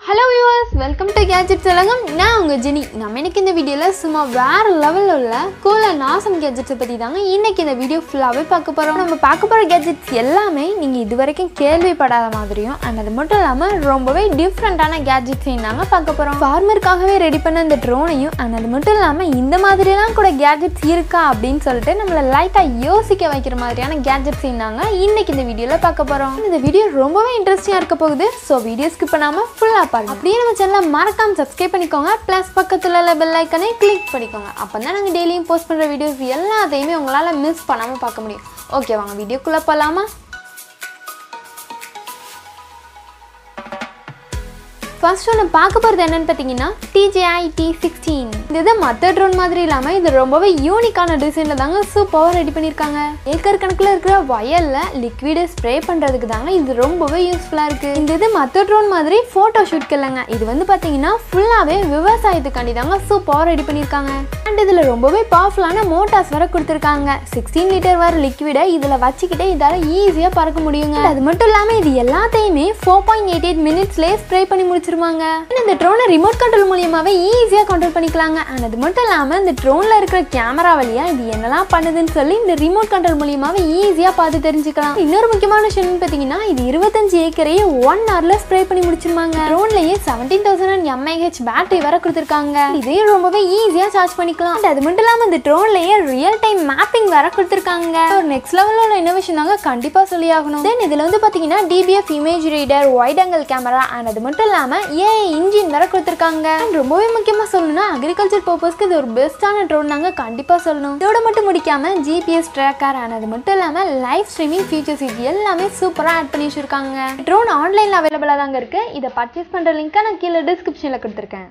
hello viewers welcome to gadgets உலகம் நான் உங்கள் ஜெனி நம்ம இன்னைக்கு இந்த வீடியோவில் சும்மா வேறு லெவலில் உள்ள கூலர் நாசம் கேஜெட்ஸை பற்றி தாங்க இன்னைக்கு இந்த வீடியோ ஃபுல்லாகவே பார்க்க போகிறோம் நம்ம பார்க்க போகிற கேஜெட்ஸ் எல்லாமே நீங்கள் இது வரைக்கும் கேள்விப்படாத மாதிரியும் அண்ட் அது மட்டும் இல்லாமல் ரொம்பவே டிஃப்ரெண்ட்டான கேஜெட்ஸையும் தாங்க பார்க்க போகிறோம் ஃபார்மருக்காகவே ரெடி பண்ண இந்த ட்ரோனையும் அண்ட் அது மட்டும் இல்லாமல் இந்த மாதிரிலாம் கூட கேஜெட்ஸ் இருக்கா அப்படின்னு சொல்லிட்டு நம்மளை லைட்டாக யோசிக்க வைக்கிற மாதிரியான கேஜெட்ஸையும் தாங்க இன்னைக்கு இந்த வீடியோவில் பார்க்க போகிறோம் இந்த வீடியோ ரொம்பவே இன்ட்ரெஸ்டிங்காக இருக்க போகுது ஸோ வீடியோ ஸ்கிப் பண்ணாமல் ஃபுல்லாக பாருங்க அப்படியே நம்ம சேனலை மறக்காம சப்ஸ்கிரைப் பண்ணிக்கோங்க ப்ளஸ் பக்கத்தில் உள்ள பெல் ஐக்கனை கிளிக் பண்ணிக்கோங்க அப்போ தான் நாங்கள் டெய்லியும் போஸ்ட் பண்ணுற வீடியோஸ் எல்லாத்தையுமே உங்களால் மிஸ் பண்ணாமல் பார்க்க முடியும் ஓகே வாங்க வீடியோக்குள்ளே போகலாமா ஃபர்ஸ்ட் ஒன்று பார்க்க போகிறது என்னன்னு பார்த்தீங்கன்னா டிஜேஐ டி சிக்ஸ்டீன் இந்த இது மற்ற ட்ரோன் மாதிரி இல்லாமல் இது ரொம்பவே யூனிக்கான டிசைனில் தாங்க சூப்பராக ரெடி பண்ணியிருக்காங்க ஏக்கர் கணக்கில் இருக்கிற வயலில் லிக்விடை ஸ்ப்ரே பண்ணுறதுக்கு தாங்க இது ரொம்பவே யூஸ்ஃபுல்லாக இருக்குது இந்த இது மற்ற ட்ரோன் மாதிரி ஃபோட்டோ ஷூட்க்கு இல்லைங்க இது வந்து பார்த்தீங்கன்னா ஃபுல்லாகவே விவசாயத்துக்காண்டி தாங்க சூப்பராக ரெடி பண்ணியிருக்காங்க அண்ட் இதில் ரொம்பவே பவர்ஃபுல்லான மோட்டார்ஸ் வர கொடுத்துருக்காங்க சிக்ஸ்டீன் லிட்டர் வர லிக்விடை இதில் வச்சுக்கிட்டே இதால் ஈஸியாக பறக்க முடியுங்க அது மட்டும் இல்லாமல் இது எல்லாத்தையுமே ஃபோர் பாயிண்ட் எயிட் எயிட் மினிட்ஸ்லேயே ஸ்ப்ரே பண்ணி முடிச்சிருவாங்க And இந்த ட்ரோனை ரிமோட் கண்ட்ரோல் மூலியமாகவே ஈஸியாக கண்ட்ரோல் பண்ணிக்கலாங்க அண்ட் அது மட்டும் இல்லாமல் இந்த ட்ரோனில் இருக்கிற கேமரா வழியாக இது என்னெல்லாம் பண்ணுதுன்னு சொல்லி இந்த ரிமோட் கண்ட்ரோல் மூலியமாகவே ஈஸியாக பார்த்து தெரிஞ்சுக்கலாம் இன்னொரு முக்கியமான விஷயம் பார்த்தீங்கன்னா இது இருபத்தஞ்சு ஏக்கரையே ஒன் ஹவரில் ஸ்ப்ரே பண்ணி முடிச்சிருவாங்க ட்ரோன்லேயே செவன்டீன் தௌசண்ட் எம்ஏஹெச் பேட்டரி வர கொடுத்துருக்காங்க இதையும் ரொம்பவே ஈஸியாக சார்ஜ் பண்ணிக்கலாம் And அது மட்டும் இல்லாமல் இந்த ட்ரோன்லேயே ரியல் டைம் மேப்பிங் வர கொடுத்துருக்காங்க ஒரு நெக்ஸ்ட் லெவலோட இன்னோவேஷன் தாங்க கண்டிப்பாக சொல்லி ஆகணும் தென் இதில் வந்து பார்த்தீங்கன்னா DBF image reader wide angle camera and அது மட்டும் இல்லாமல் ஏஐ இன்ஜின் வர கொடுத்துருக்காங்க And ரொம்பவே முக்கியமாக சொல்லணும்னா அக்ரிகல்ச்சர் பர்பஸ்க்கு இது ஒரு பெஸ்ட்டான ட்ரோன் தாங்க கண்டிப்பாக சொல்லணும் இதோட மட்டும் முடிக்காம ஜிபிஎஸ் ட்ராக்கர் அண்ட் அது மட்டும் இல்லாமல் லைவ் ஸ்ட்ரீமிங் ஃபீச்சர்ஸ் இது எல்லாமே சூப்பராக ஆட் பண்ணி வச்சிருக்காங்க ட்ரோன் ஆன்லைனில் அவைலபிளாக தாங்க இருக்கு இதை பர்ச்சேஸ் பண்ணுற லிங்க்கை நான் கீழே டிஸ்கிரிப்ஷனில் கொடுத்துருக்கேன்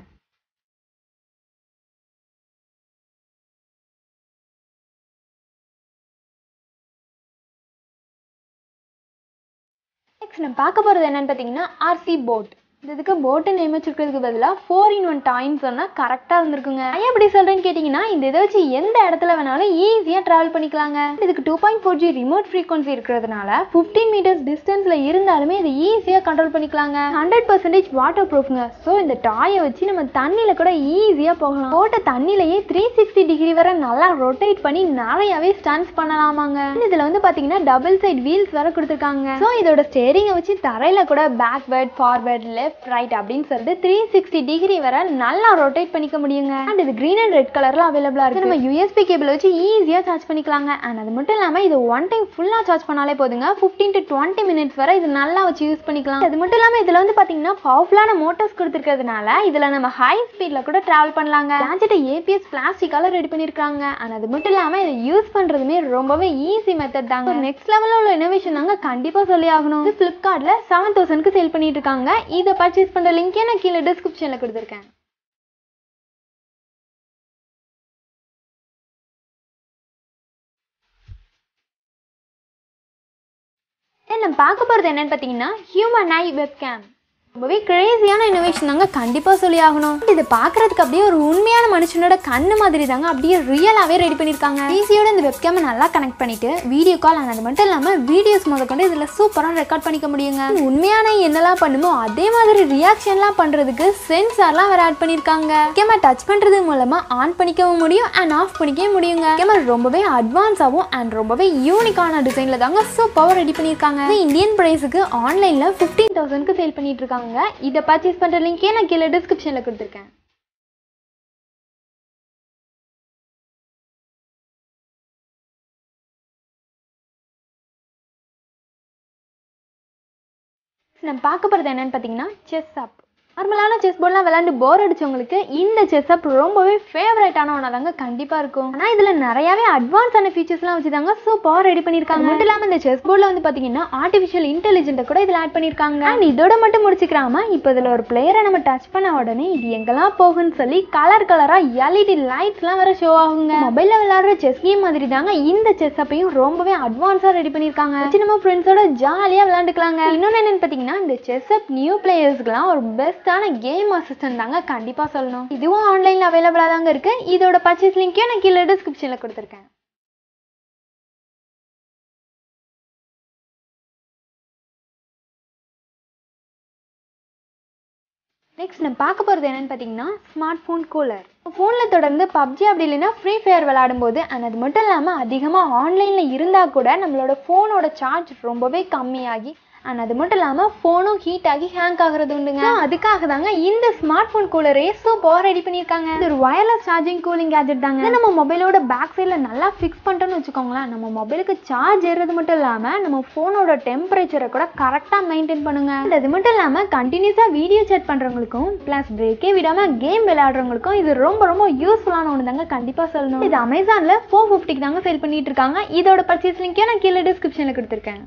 நெக்ஸ்ட் நம்ம பார்க்க போகிறது என்னன்னு பார்த்தீங்கன்னா ஆர்சி போட் இதுக்கு போட்டு நேம் வச்சிருக்கிறதுக்கு பதிலாக ஃபோர் இன் ஒன் டைம் சொன்னால் கரெக்டாக இருந்திருக்குங்க ஏன் எப்படி சொல்கிறேன்னு கேட்டிங்கன்னா இந்த இதை வச்சு எந்த இடத்துல வேணாலும் ஈஸியாக ட்ராவல் பண்ணிக்கலாங்க இதுக்கு two point four G remote frequency இருக்கிறதுனால ஃபிஃப்டீன் மீட்டர்ஸ் டிஸ்டன்ஸில் இருந்தாலுமே இதை ஈஸியாக கண்ட்ரோல் பண்ணிக்கலாங்க ஹண்ட்ரட் பர்சன்டேஜ் வாட்டர் ப்ரூஃப்ங்க ஸோ இந்த டாயை வச்சு நம்ம தண்ணியில் கூட ஈஸியாக போகலாம் போட்ட தண்ணியிலேயே த்ரீ சிக்ஸ்டி டிகிரி வரை நல்லா ரொட்டேட் பண்ணி நிறையாவே ஸ்டன்ஸ் பண்ணலாமாங்க இதில் வந்து பார்த்தீங்கன்னா டபுள் சைட் வீல்ஸ் வர கொடுத்துருக்காங்க ஸோ இதோட ஸ்டேரிங்கை வச்சு தரையில் கூட பேக்வேர்ட் ஃபார்வேர்ட் லெஃப்ட் ரைட் அப்படின்னு சொல்லிட்டு த்ரீ சிக்ஸ்டி டிகிரி வரை நல்லா ரொட்டேட் பண்ணிக்க முடியுங்க அண்ட் இது கிரீன் அண்ட் ரெட் கலர்ல அவைலபிளா இருக்கு நம்ம யூஎஸ்பி கேபிள் வச்சு ஈஸியா சார்ஜ் பண்ணிக்கலாங்க அண்ட் அது மட்டும் இல்லாம இது ஒன் டைம் ஃபுல்லா சார்ஜ் பண்ணாலே போதுங்க ஃபிஃப்டீன் டு டுவெண்ட்டி மினிட்ஸ் வரை இது நல்லா வச்சு யூஸ் பண்ணிக்கலாம் அது மட்டும் இல்லாம இதுல வந்து பாத்தீங்கன்னா பவர்ஃபுல்லான மோட்டர்ஸ் கொடுத்துருக்கிறதுனால இதுல நம்ம ஹை ஸ்பீட்ல கூட டிராவல் பண்ணலாங்க கேஜெட்டை ஏபிஎஸ் பிளாஸ்டிக்கால ரெடி பண்ணிருக்காங்க அண்ட் அது மட்டும் இல்லாம இதை யூஸ் பண்றதுமே ரொம்பவே ஈஸி மெத்தட் தாங்க நெக்ஸ்ட் லெவலில் உள்ள இனோவேஷன் தாங்க கண்டிப்பா சொல்லி ஆகணும் இது ஃபிளிப்கார்ட்ல செவன் தௌசண்ட்க்கு சேல் பண்ணிட்டு இருக்காங்க இதை பர்ச்சேஸ் பண்ணுற லிங்க்கே நான் கீழே டிஸ்கிரிப்ஷனில் கொடுத்துருக்கேன் நம்ம பார்க்க போகிறது என்னன்னு பார்த்தீங்கன்னா ஹியூமன் ஐ வெப்கேம் ரொம்பவே கிரேசியான இனோவேஷன் தாங்க கண்டிப்பாக சொல்லி ஆகணும் இது பார்க்கறதுக்கு அப்படியே ஒரு உண்மையான மனுஷனோட கண்ணு மாதிரி தாங்க அப்படியே ரியலாகவே ரெடி பண்ணியிருக்காங்க ஈஸியோட இந்த வெப்கேமை நல்லா கனெக்ட் பண்ணிட்டு வீடியோ கால் ஆனது மட்டும் இல்லாமல் வீடியோஸ் முதற்கொண்டு இதில் சூப்பராக ரெக்கார்ட் பண்ணிக்க முடியுங்க உண்மையான என்னெல்லாம் பண்ணுமோ அதே மாதிரி ரியாக்ஷன்லாம் பண்ணுறதுக்கு சென்சார்லாம் வேற ஆட் பண்ணியிருக்காங்க கேமரா டச் பண்ணுறது மூலமாக ஆன் பண்ணிக்கவும் முடியும் அண்ட் ஆஃப் பண்ணிக்கவும் முடியுங்க கேமரா ரொம்பவே அட்வான்ஸாகவும் அண்ட் ரொம்பவே யூனிக்கான டிசைனில் தாங்க சூப்பராக ரெடி பண்ணியிருக்காங்க இது இந்தியன் ப்ரைஸுக்கு ஆன்லைனில் ஃபிஃப்டீன் தௌசண்ட்க்கு சேல் பண்ணிட்டு இருக்காங்க இதை பர்ச்சேஸ் பண்ணுற லிங்க்கே நான் கீழே டிஸ்கிரிப்ஷனில் கொடுத்துருக்கேன் நம்ம பார்க்க போகிறது என்னன்னு பார்த்தீங்கன்னா செஸ் அப் நார்மலான செஸ் போர்ட்லாம் விளையாண்டு போர் அடிச்சவங்களுக்கு இந்த செஸ் அப் ரொம்பவே ஃபேவரட்டான ஒன்றா தாங்க கண்டிப்பாக இருக்கும் ஆனால் இதில் நிறையாவே அட்வான்ஸான ஃபீச்சர்ஸ்லாம் வச்சு தாங்க சூப்பராக ரெடி பண்ணியிருக்காங்க மட்டும் இல்லாமல் இந்த செஸ் போர்டில் வந்து பார்த்தீங்கன்னா ஆர்டிஃபிஷியல் இன்டெலிஜென்ட்டை கூட இதில் ஆட் பண்ணியிருக்காங்க அண்ட் இதோட மட்டும் முடிச்சுக்கிறாம இப்போ இதில் ஒரு பிளேயரை நம்ம டச் பண்ண உடனே இது எங்கெல்லாம் போகுன்னு சொல்லி கலர் கலராக எல்இடி லைட்ஸ்லாம் வேற ஷோ ஆகுங்க மொபைலில் விளையாடுற செஸ் கேம் மாதிரி தாங்க இந்த செஸ் அப்பையும் ரொம்பவே அட்வான்ஸாக ரெடி பண்ணியிருக்காங்க வச்சு நம்ம ஃப்ரெண்ட்ஸோட ஜாலியாக விளையாண்டுக்கலாங்க இன்னொன்று என்னன்னு பார்த்தீங்கன்னா இந்த செஸ் அப் நியூ பிளேயர்ஸ்க்குலாம் ஒரு பெஸ்ட்டான கேம் அசிஸ்டன்ட் தாங்க கண்டிப்பாக சொல்லணும் இதுவும் ஆன்லைனில் அவைலபிளாக தாங்க இருக்கு இதோட பர்ச்சேஸ் லிங்க்கையும் நான் கீழே டிஸ்கிரிப்ஷனில் கொடுத்துருக்கேன் நெக்ஸ்ட் நம்ம பார்க்க போகிறது என்னன்னு பார்த்தீங்கன்னா ஸ்மார்ட் ஃபோன் கூலர் ஃபோனில் தொடர்ந்து பப்ஜி அப்படி இல்லைன்னா ஃப்ரீ ஃபயர் விளையாடும்போது அண்ட் அது மட்டும் இல்லாமல் அதிகமாக ஆன்லைனில் இருந்தால் கூட நம்மளோட ஃபோனோட சார்ஜ் ரொம்பவே கம்மியாகி அண்ட் அது மட்டும் இல்லாமல் ஃபோனும் ஹீட் ஆகி ஹேங் ஆகுறது உண்டுங்க So, அதுக்காக தாங்க இந்த ஸ்மார்ட் ஃபோன் கூலரே சூப்பராக ரெடி பண்ணியிருக்காங்க இது ஒரு வயர்லெஸ் சார்ஜிங் கூலிங் கேஜெட் தாங்க இதை நம்ம மொபைலோட பேக் சைடில் நல்லா ஃபிக்ஸ் பண்ணிட்டோம்னு வச்சுக்கோங்களேன் நம்ம மொபைலுக்கு சார்ஜ் ஏறுறது மட்டும் இல்லாமல் நம்ம ஃபோனோட டெம்பரேச்சரை கூட கரெக்டாக மெயின்டைன் பண்ணுங்க And அது மட்டும் இல்லாமல் கண்டினியூஸாக வீடியோ சேட் பண்ணுறவங்களுக்கும் ப்ளஸ் பிரேக்கே விடாமல் கேம் விளையாடுறவங்களுக்கும் இது ரொம்ப ரொம்ப யூஸ்ஃபுல்லான ஒன்று தாங்க கண்டிப்பாக சொல்லணும் இது அமேசானில் ஃபோர் ஃபிஃப்டிக்கு தாங்க சேல் பண்ணிட்டு இருக்காங்க இதோட பர்ச்சேஸ் லிங்க்கையும் நான் கீழே டிஸ்கிரிப்ஷனில் கொடுத்துருக்கேன்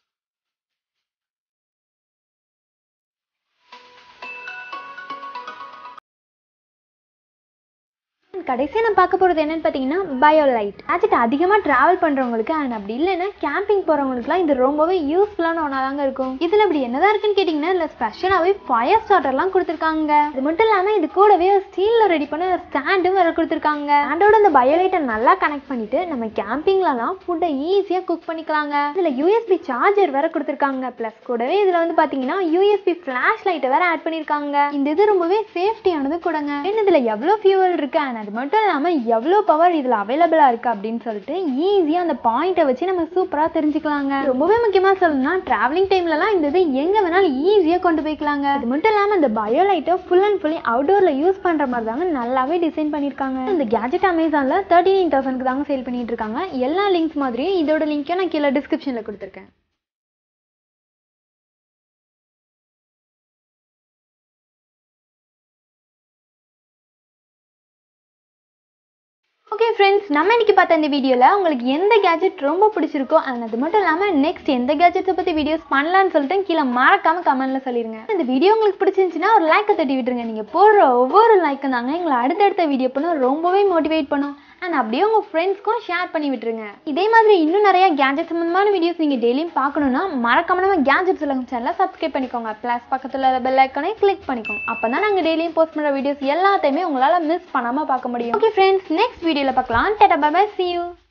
கடைசியாக நான் பார்க்க போகிறது என்னன்னு பார்த்தீங்கன்னா பயோலைட் ஆச்சுட்டு அதிகமாக ட்ராவல் பண்ணுறவங்களுக்கு அண்ட் அப்படி இல்லைன்னா கேம்பிங் போகிறவங்களுக்குலாம் இது ரொம்பவே யூஸ்ஃபுல்லான ஒன்றா தாங்க இருக்கும் இதில் அப்படி என்னதான் இருக்குன்னு கேட்டிங்கன்னா இதில் ஸ்பெஷலாகவே ஃபயர் ஸ்டார்டர்லாம் கொடுத்துருக்காங்க அது மட்டும் இல்லாமல் இது கூடவே ஸ்டீலில் ரெடி பண்ண ஒரு ஸ்டாண்டும் வேறு கொடுத்துருக்காங்க ஸ்டாண்டோட இந்த பயோலைட்டை நல்லா கனெக்ட் பண்ணிட்டு நம்ம கேம்பிங்லலாம் ஃபுட்டை ஈஸியாக குக் பண்ணிக்கலாங்க இதில் யூஎஸ்பி சார்ஜர் வேறு கொடுத்துருக்காங்க ப்ளஸ் கூடவே இதில் வந்து பார்த்தீங்கன்னா யூஎஸ்பி ஃப்ளாஷ் லைட்டை வேறு ஆட் பண்ணியிருக்காங்க இந்த இது ரொம்பவே சேஃப்டியானது கூடங்க ஏன்னா இதில் எவ்வளோ ஃபியூவல் இருக்கு அண்ட் அது மட்டும் இல்லாமல் எவ்வளோ பவர் இதில் அவைலபிளாக இருக்குது அப்படின்னு சொல்லிட்டு ஈஸியாக அந்த பாயிண்ட்டை வச்சு நம்ம சூப்பராக தெரிஞ்சுக்கலாங்க ரொம்பவே முக்கியமாக சொல்லணும்னா ட்ராவலிங் டைம்லலாம் இந்த இது எங்கே வேணாலும் ஈஸியாக கொண்டு போய்க்கலாங்க அது மட்டும் இல்லாமல் இந்த பயோலைட்டை ஃபுல் அண்ட் ஃபுல்லி அவுடோரில் யூஸ் பண்ணுற மாதிரி தாங்க நல்லாவே டிசைன் பண்ணியிருக்காங்க இந்த கேஜெட் அமேசானில் தேர்ட்டி நைன் தௌசண்ட்க்கு தாங்க சேல் பண்ணிட்டு இருக்காங்க எல்லா லிங்க்ஸ் மாதிரியும் இதோட லிங்க்கையும் நான் கீழே டிஸ்கிரிப்ஷனில் கொடுத்துருக்கேன் ஓகே ஃப்ரெண்ட்ஸ் நம்ம இன்னைக்கு பார்த்த இந்த வீடியோவில் உங்களுக்கு எந்த கேஜெட் ரொம்ப பிடிச்சிருக்கோ and அது மட்டும் இல்லாமல் நெக்ஸ்ட் எந்த கேஜெட்ஸை பற்றி வீடியோஸ் பண்ணலான்னு சொல்லிட்டு கீழே மறக்காம கமெண்ட்ல சொல்லிடுங்க இந்த வீடியோ உங்களுக்கு பிடிச்சிருந்துச்சுன்னா ஒரு லைக்கை தட்டி விட்டுருங்க நீங்கள் போடுற ஒவ்வொரு லைக்கும் தாங்க எங்களை அடுத்தடுத்த வீடியோ பண்ண ரொம்பவே மோட்டிவேட் பண்ணும் அண்ட் அப்படியே உங்கள் ஃப்ரெண்ட்ஸ்க்கும் ஷேர் பண்ணி விட்டுருங்க இதே மாதிரி இன்னும் நிறைய கேஜெட் சம்மந்தமான வீடியோஸ் நீங்கள் டெய்லியும் பார்க்கணுன்னா மறக்காம நம்ம கேஜெட் உலகம் சேனலை சப்ஸ்கிரைப் பண்ணிக்கோங்க ப்ளஸ் பக்கத்தில் பெல் ஐக்கனை கிளிக் பண்ணிக்கோங்க அப்போ தான் நாங்கள் டெய்லியும் போஸ்ட் பண்ணுற வீடியோஸ் எல்லாத்தையுமே உங்களால் மிஸ் பண்ணாமல் பார்க்க முடியும் ஓகே ஃப்ரெண்ட்ஸ் நெக்ஸ்ட் வீடியோவில் பார்க்கலாம் டேட்டா பை பை see you